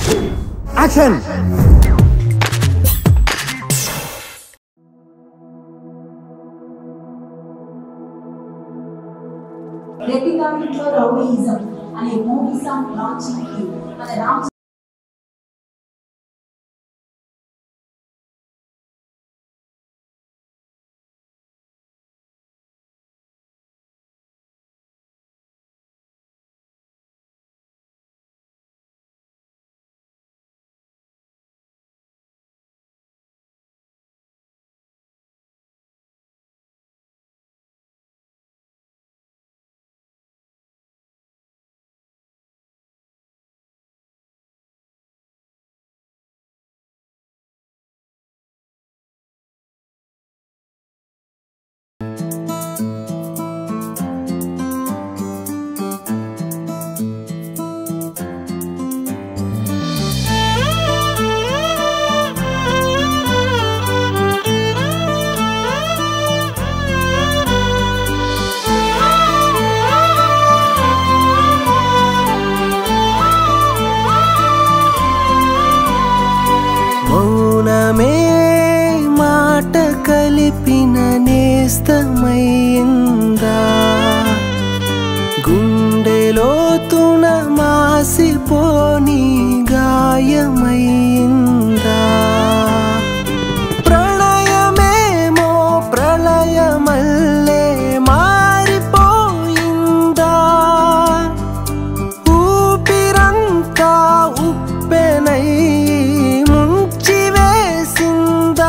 Action రెడ్డిగా ఇంట్లో rowdyism అనే movie song launching కి మన రామ్ మౌనమే మాట కలిపిన నేస్తమైందా గుండెలోతున మాసిపోని గాయమైందా ప్రణయమేమో ప్రళయమల్లే మారిపోయిందా ఊపిరంతా ఉప్పెనై ముంచివేసిందా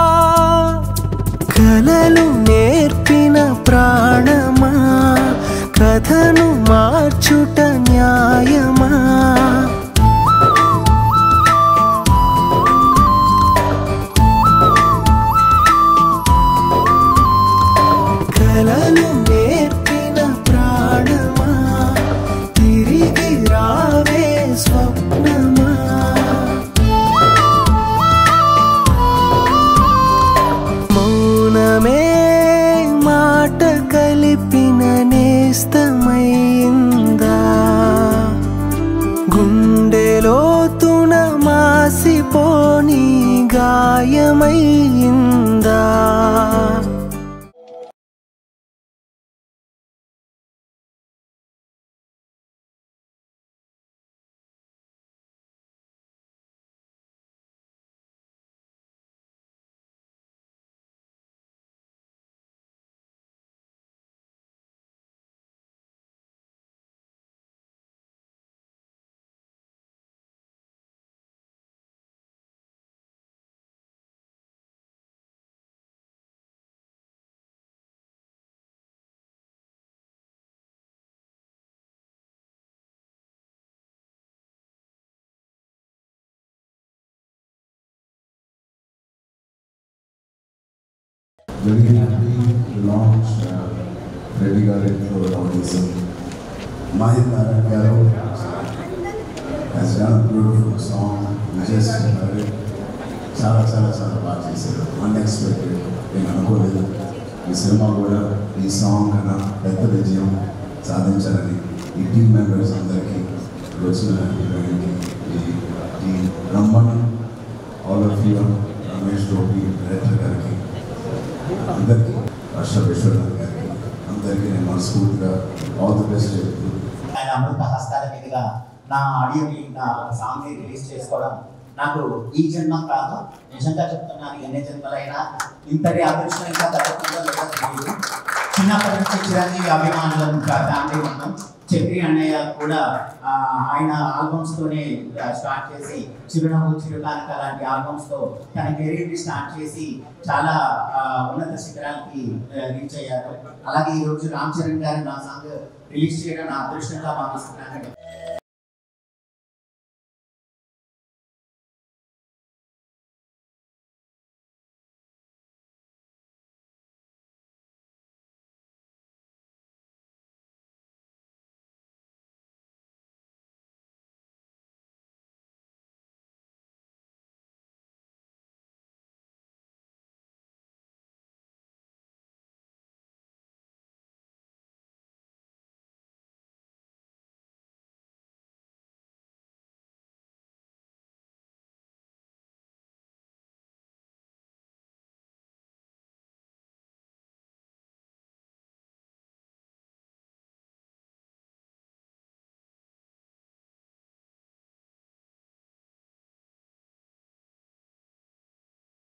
కలలు నేర్పిన ప్రాణమా కథను మార్చుట న్యాయమా కలలు నేర్పిన ప్రాణమా తిరిగి రావే స్వప్నమా మౌనమే మాట కలిపిన నేస్తమైందా గుండెలోతున మాసిపోని గాయమైందా very happy to launch uh, Freddy Garden for audition. Mahit Naran Garu has done a beautiful song. We just heard it. చాలా చాలా చాలా బాగా చేశారు అన్ఎక్స్పెక్టెడ్ నేను అనుకోలేదు ఈ సినిమా కూడా ఈ సాంగ్ కన్నా పెద్ద విజయం సాధించాలని ఈ టీం మెంబర్స్ అందరికీ ఇక్కడ వచ్చిన హీరోయిన్కి ఈ ఈ రమ్మన్ all of you Ramesh Gopi director గారికి అందరికీ హర్ష విశ్వనాథ్ గారికి అందరికీ నేను మనస్ఫూర్తిగా ఆల్ ది బెస్ట్ చెప్తూ ఆయన అమృత హస్తాల మీదుగా నా ఆడియోని నా సాంగ్ని రిలీజ్ చేసుకోవడం నాకు ఈ జన్మ కాదు నిజంగా చెప్తున్నాను ఎన్ని జన్మలైనా ఇంతటి అదృష్టం ఇంకా దొరకకుండా లేదో తెలియదు చిన్నప్పటి నుంచి చిరంజీవి అభిమానులం ఇంకా ఫ్యామిలీ ఉన్నాం చక్రి అన్నయ్య కూడా ఆ, ఆయన ఆల్బమ్స్ తోనే స్టార్ట్ చేసి చిరునవ్వు చిరుకానక లాంటి ఆల్బమ్స్ తో తన కెరీర్ ని స్టార్ట్ చేసి చాలా ఆ, ఉన్నత శిఖరాలకి రీచ్ అయ్యారు అలాగే ఈ రోజు రామ్ చరణ్ గారు నా సాంగ్ రిలీజ్ చేయడం నా అదృష్టంగా భావిస్తున్నాను